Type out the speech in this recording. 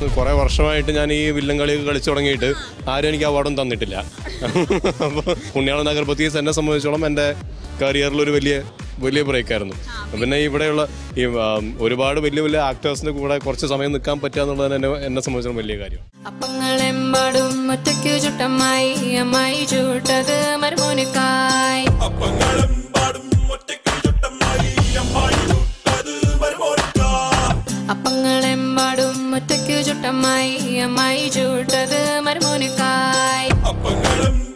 കുറേ വർഷമായിട്ട് ഞാൻ ഈ വില്ലൻ കളിയൊക്കെ കളിച്ചു തുടങ്ങിയിട്ട് ആരും എനിക്ക് അവാർഡും തന്നിട്ടില്ല അപ്പോൾ പുണ്യാള നഗർ പത്തീസ് എന്നെ സംബന്ധിച്ചോളം എൻ്റെ കരിയറിൽ ഒരു വലിയ വലിയ ബ്രേക്കായിരുന്നു പിന്നെ ഇവിടെയുള്ള ഈ ആം, ഒരുപാട് വലിയ വലിയ ആക്ടേഴ്സിൻ്റെ കൂടെ കുറച്ച് സമയം നിൽക്കാൻ പറ്റുക എന്നുള്ളത് എന്നെ എന്നെ സംബന്ധിച്ചോളം വലിയ കാര്യം അപ്പങ്ങളെമ്പാടും ഒറ്റയ്ക്കു ചുട്ടമ്മായി അമ്മായി ചൂട്ടത് മരുമോനിക്കായി അപ്പങ്ങളെമ്പാടും ഒറ്റയ്ക്കു ചുട്ടമ്മായി അമ്മായി ചൂട്ടത് മരുമോനിക്കായി അപ്പങ്ങളും